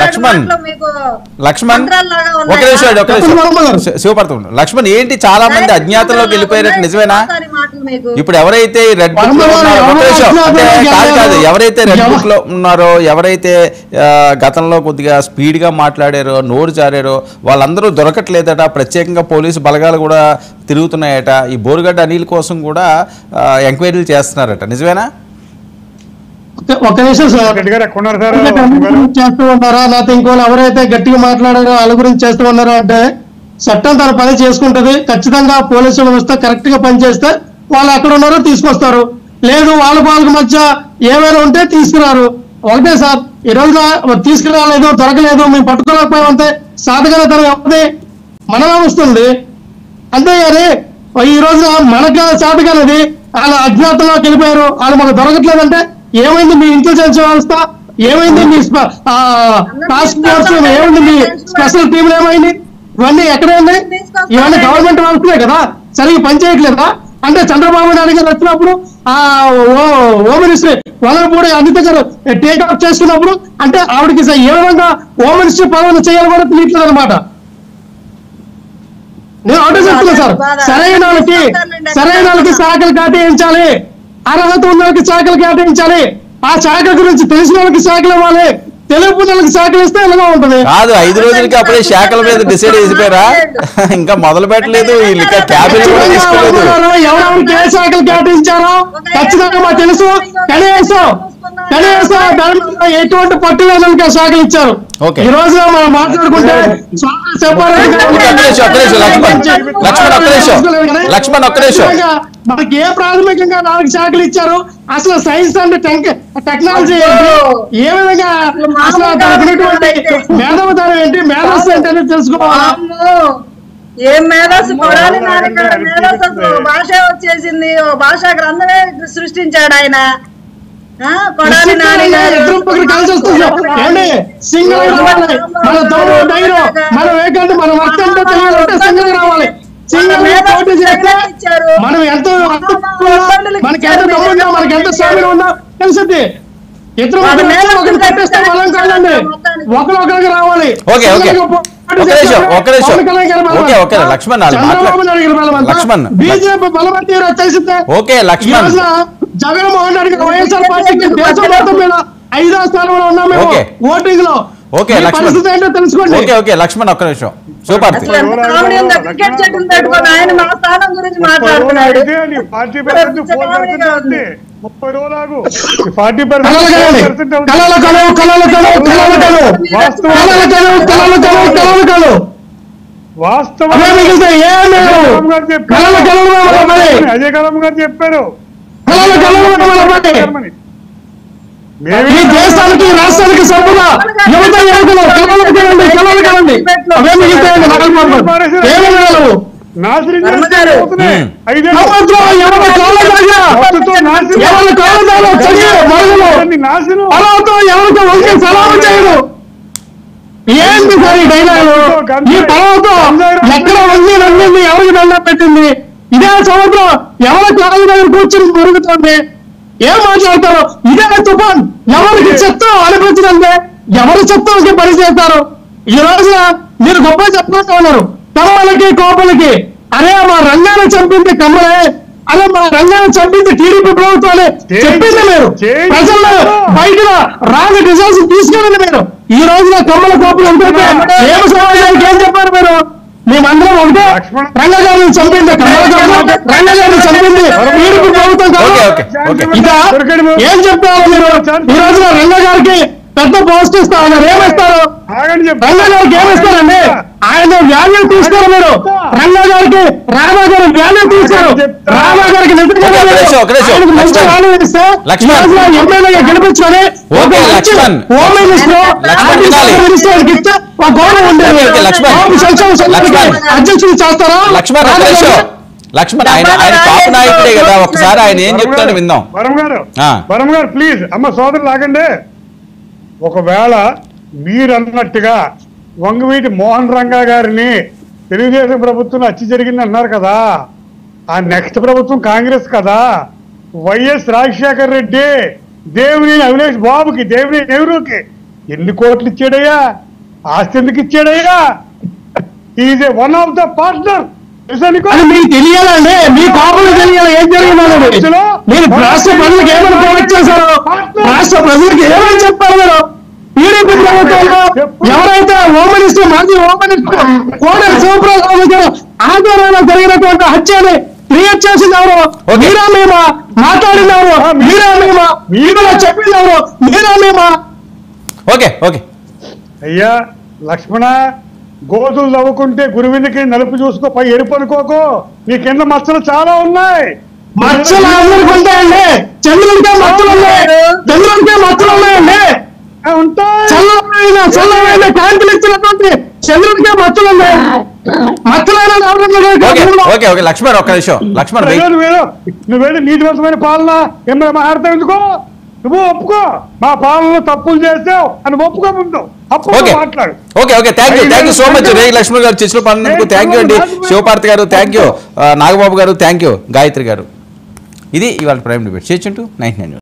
లక్ష్మణ్. మాటలు మీకు లక్ష్మణ్ మంత్రాల్లాగా ఒక ఉన్నాయా? నిమిషం అండి, ఒక నిమిషం. చెప్పండి బాబు గారు. శి- శివపార్తం లక్ష్మణ్ ఏంటి చాలా మంది అజ్ఞాతంలోకి వెళ్ళిపోయారట నిజమేనా ఒకసారి మాటలు మీకు ఇప్పుడు ఎవరైతే ఈ రెడ్ బుక్ వర్మ లో గారు ఉన్నారో- ఒక ఎవరు నిమిషం. అంటే అజ్ఞాతంలోకి కాదు కాదు వెళ్ళారో? ఎవరైతే రెడ్ ఎవ- బుక్ లో ఉన్నారో ఎవరైతే ఆ, గతంలో కొద్దిగా స్పీడ్ గా మాట్లాడారో నోరు జారారో వాళ్ళందరూ దొరకట్లేదట ప్రత్యేకంగా పోలీసు బలగాలు కూడా తిరుగుతున్నాయట ఈ బోరుగడ్డ అనిల్ కోసం కూడా ఆ, ఎంక్వైరీలు చేస్తున్నారట నిజమేనా ఒక్క- ఒక్క నిమిషం సార్ రెడ్డి గారు ఎక్కడ ఉన్నారు సార్ అంటే అన్ని గురించి చేస్తూ ఉన్నారా లేకపోతే ఇంకోళ్ళు ఎవరైతే గట్టిగా మాట్లాడారో వాళ్ళ గురించి చేస్తూ ఉన్నారో అంటే చట్టం తన పని చేసుకుంటది ఖచ్చితంగా పోలీసు వ్యవస్థ కరెక్ట్ గా పనిచేస్తే వాళ్ళు ఎక్కడ ఉన్నారో తీసుకొస్తారు లేదు వాళ్ళ వాళ్ళకి మధ్య ఏమైనా ఉంటే తీసుకురారు ఒకటే సార్ ఈ రోజున తీసుకురాలేదు దొరకలేదు మేము పట్టుకోలేకపోయామంటే సాధకతనం ఎవరిది మనమే వస్తుంది అంతేగాని ఈ రోజున మనకు చేతగానేది వాళ్ళ అజ్ఞాతంలోకి వెళ్ళిపోయారు వాళ్ళు మనకు దొరకట్లేదంటే ఏమైంది మీ ఇంటెలిజెన్స్ వ్యవస్థ ఏమైంది మీ స్ప- ఆ, టాస్క్ ఫోర్స్ ఏమైంది మీ స్పెషల్ టీంలు ఏమైంది ఇవన్నీ ఎక్కడ ఉన్నాయి ఇవన్నీ గవర్నమెంట్ వ్యవస్థలే కదా సరిగ్గా పనిచేయట్లేదా అంటే చంద్రబాబు నాయుడు గారు వచ్చినప్పుడు ఆ ఓ హోమ్ మినిస్టర్ వదలపూడి అనిత గారు టేక్ ఆఫ్ చేసుకున్నప్పుడు అంటే ఆవిడకి స- ఏ విధంగా హోమ్ మినిస్టర్ పదవి చేయాలి కూడా తెలియట్లేదు అనమాట నేను ఒకటే చెప్తున్నా సార్ సరైన వాళ్ళకి సరైన వాళ్ళకి శాఖలు కేటాయించాలి అర్హత ఉన్న వాళ్ళకి శాఖలు కేటాయించాలి ఆ శాఖ గురించి తెలిసిన వాళ్ళకి శాఖలు ఇవ్వాలి తెలియని వాళ్ళకి శాఖలు ఇస్తే ఇలాగా ఉంటుంది కాదు ఐదు రోజులకి అప్పుడే శాఖల మీద డిసైడ్ చేసిపోయారా ఇంకా మొదలు పెట్టలేదు వీళ్ళు ఇంకా క్యాబినెట్ కూడా తీసుకోలేదు ఎవరెవరికి ఏ శాఖలు కేటాయించారో ఖచ్చితంగా మాకు తెలుసు కనీసం కనీసం దాని మీద ఎటువంటి పట్టు లేదని ఆ శాఖలు ఇచ్చారు ఓకే. ఈ రోజు మనం మాట్లాడుకుంటే స్వామి చెప్పారు ఒక్క నిమిషం, ఒక్క నిమిషం, లక్ష్మణ్. లక్ష్మణ్, ఒక్క నిమిషం. లక్ష్మణ్, ఒక్క నిమిషం. మనకి ఏ ప్రాథమికంగా నాలుగు శాఖలు ఇచ్చారు అసలు సైన్స్ అండ్ టెక్నాలజీ ఏంటి ఏ విధంగా అసలు దానికి ఉన్నటువంటి మేధావితనం ఏంటి మేధస్సు ఏంటి అనేది తెలుసుకోవాలి అమ్మో, ఏం మేధస్సు కొడాలి నాన్నగారు మేధస్సు అసలు భాష వచ్చేసింది ఓ భాషా గ్రంథమే సృష్టించాడు ఆయన ఆ, కొడాలి నాని గారు ఇద్దరు ముగ్గురు కలిసి వస్తున్నాం ఏమండి సింగిల్ రావాలి మన దమ్ము ధైర్యం మనం ఏకంటే మన వర్క్ అంటే తెలియాలంటే సింగిల్ రావాలి సింగిల్ పోటీ చేస్తే మనం ఎంత మనకి ఎంత దమ్ము ఉందో మనకి ఎంత స్వామి ఉందో తెలుసుద్ది ఇద్దరు ముగ్గురు వచ్చి ఒకరు కొట్టేస్తే మనం కాదండి ఒకరు ఒకరికి రావాలి ఓకే, ఓకే. సింగిల్గా పోటీ ఒక నిమిషం, చేస్తే ఒక నిమిషం. పవన్ కళ్యాణ్ గారు బలవంతం. ఓకే, ఓకే, లక్ష్మణ్, వాళ్ళు చంద్రబాబు మాట్లా- నాయుడు గారు బలవంతం. లక్ష్మణ్, బీజేపీ బలవంతం వచ్చేసిందే ఓకే, ఈ లక్ష్మణ్. రోజున జగన్మోహన్ రెడ్డి గారు వైఎస్ఆర్ పార్టీకి దేశం మొత్తం మీద ఐదో స్థానంలో ఉన్నాం మేము ఓకే. ఓటింగ్ లో ఓకే, మీ లక్ష్మణ్. పరిస్థితి ఏంటో తెలుసుకోండి ఓకే ఓకే లక్ష్మణ్ ఒక్క నిమిషం సూపర్ అసలు ఎంత కామెడీ ఉందో క్రికెట్ చెట్టును పెట్టుకొని ఆయన మా స్థానం గురించి మాట్లాడుతున్నాడు ఫార్టీ పర్సెంట్ ఫోర్ పర్సెంట్ ఉంది ముప్పై రోజులు ఆగు ఫార్టీ కలలు కలండి పర్సెంట్ కలలు కలవు కలలు కలవు కలలు కలవు వాస్తవం. కలలు కలవు కలలు కలవు కలలు కలవు వాస్తవం అవే మిగిలితే ఏం లేవు కలాం గారు చెప్పారు. కలలు కలవు మన పని అజయ్ కలాం గారు చెప్పారు కలలు కలవు మన పని ఈ దేశానికి ఈ రాష్ట్రానికి సంపద యువత యువకులు కలలు కలండి కలలు కలండి అవే మిగిలితే నగలు పంపండి ఏమి మిగలవు నాశనం ధర్మగారు. చేస్తున్నాయి. మ్మ్. ఐదేళ్ళు ప్రభుత్వం ఎవరి కాళ్ళ దగ్గర మొత్తంతో నాశనం. ఎవరి కాళ్ళ దగ్గర చదివే మరుగులు దాన్ని నాశనం పొలంతో ఎవరికి వంగి సలాము చేయదు ఏంటి సార్ ఈ డైలాగు ఈ పొలంతో ఎక్కడ వంగి రంగింది ఎవరికి దండం పెట్టింది ఇదే సముద్రం ఎవరి కాళ్ళ దగ్గర కూర్చుని మురుగుతుంది ఏం మాట్లాడతారు ఇదే తుఫాన్ ఎవరికి చెత్తం అనిపించదంటే ఎవరి చెత్తకి పని చేస్తారు ఈ రోజున మీరు గొప్ప చెప్పుకుంటూ ఉన్నారు కమ్మలకి కోపలకి అరే మా రంగాన్ని చంపింది కమ్మలే అరే మా రంగాన్ని చంపింది టీడీపీ ప్రభుత్వాలే చెప్పింది మీరు చేయండి. ప్రజల్లో బయట రాని రిజల్ట్స్ తీసుకెళ్ళండి మీరు ఈ రోజున కమ్మల కోపలు ఉంటుంటే ఏం సమాజానికి ఏం చెప్పారు మీరు మేమందరం ఒకటే లక్ష్మణ్. రంగగారిని చంపింది కమ్మల కోపలు రంగగారిని చంపింది టీడీపీ ప్రభుత్వం కాదు. ఓకే ఓకే ఓకే ఇదా ఏం చెప్తారు మీరు ఈ రోజున రంగ గారికి పెద్ద పోస్ట్ ఇస్తా ఉన్నారు ఏమిస్తారు ఆగండి చెప్పు. రంగ గారికి ఏమిస్తారండి ఆయన వాల్యూ తీసుకోరు మీరు రంగ గారికి రామా గారి వాల్యూ తీసుకోరు రామా గారికి నిజంగా ఒక నిమిషం, ఒక నిమిషం. ఆయనకు మంచి లక్ష్మణ్. వాల్యూ ఇస్తే ఈ లక్ష్మణ్. రోజున ఎమ్మెల్యేగా గెలిపించుకొని ఒక ఓకే, మంచి లక్ష్మణ్. హోమ్ మినిస్టర్ లక్ష్మణ్ ఆర్థిక వినాలి. మినిస్టర్కి ఇస్తే ఒక గౌరవం ఉండేది ఓకే, లక్ష్మణ్. హోమ్ సంక్షేమ సంఘానికి లక్ష్మణ్. అధ్యక్షుడు చేస్తారా లక్ష్మణ్ ఒక్క రామా నిమిషం గారు లక్ష్మణ్ ఆయన ఆయన కాపు నాయకుడే కదా ఒకసారి ఆయన ఏం చెప్తాడు విందాం వరం గారు ఆ. వరం గారు ప్లీజ్ అమ్మ సోదరు లాగండి ఒకవేళ మీరు అన్నట్టుగా వంగవీటి మోహన్ రంగా గారిని తెలుగుదేశం ప్రభుత్వం హత్య జరిగింది అన్నారు కదా ఆ నెక్స్ట్ ప్రభుత్వం కాంగ్రెస్ కదా వైఎస్ రాజశేఖర్ రెడ్డి దేవినేని అవినేష్ బాబుకి దేవినేని నెహ్రూకి ఎన్ని కోట్లు ఇచ్చాడయ్యా ఆస్తి ఎందుకు ఇచ్చాడయ్యా is A one of the partner అది మీకు తెలియాలండి మీ కాపులు తెలియాలి ఏం జరిగిందనేది మీరు రాష్ట్ర ప్రజలకు ఏమైనా ప్రాజెక్ట్ చేశారు రాష్ట్ర ప్రజలకు ఏమని చెప్పారు మీరు టీడీపీ ప్రభుత్వంలో ఎవరైతే హోమ్ మినిస్టర్ మాజీ హోమ్ మినిస్టర్ కోడెల శివప్రసాద్ గారు ఆందోళన జరిగినటువంటి హత్యని క్రియేట్ చేసింది ఎవరు Okay. మీరా మేమా మాట్లాడింది ఎవరు మీరా మేమా మీలో చెప్పింది ఎవరు మీరా మేమా ఓకే ఓకే అయ్యా లక్ష్మణ గోధులు నవ్వుకుంటే గురువినికి నలుపు చూసుకో పై ఎరుపు అనుకోకు నీ కింద మచ్చలు చాలా ఉన్నాయి మచ్చలు అందరికి ఉంటాయండి చంద్రుడికే మచ్చలు ఉన్నాయి చంద్రుడికే మచ్చలు ఉన్నాయండి ఆ, ఉంటాయి చల్లమైన చల్లమైన కాంతులు ఇచ్చినటువంటి చంద్రుడికే మచ్చలు ఉన్నాయి మచ్చలైన ఓకే ఓకే ఓకే లక్ష్మణ్ ఒక్క నిమిషం లక్ష్మణ్ వెయిట్ నువ్వేదో నువ్వేదో నీతివంతమైన పాలన ఏమైనా మాట్లాడతావు ఎందుకో నువ్వు ఒప్పుకో మా పాలనలో తప్పులు చేసావు అని ఒప్పుకో ముందు అప్పుడు ఓకే మాట్లాడు okay okay thank you thank you so much Regi Lakshman గారు చర్చలో పాల్గొన్నందుకు థ్యాంక్ యూ అండి శివపార్తి గారు థ్యాంక్ యూ నాగబాబు గారు థ్యాంక్ యూ గాయత్రి గారు ఇది ఇవాళ ప్రైమ్ డిబేట్ చేర్చుంటూ నైన్ నైన్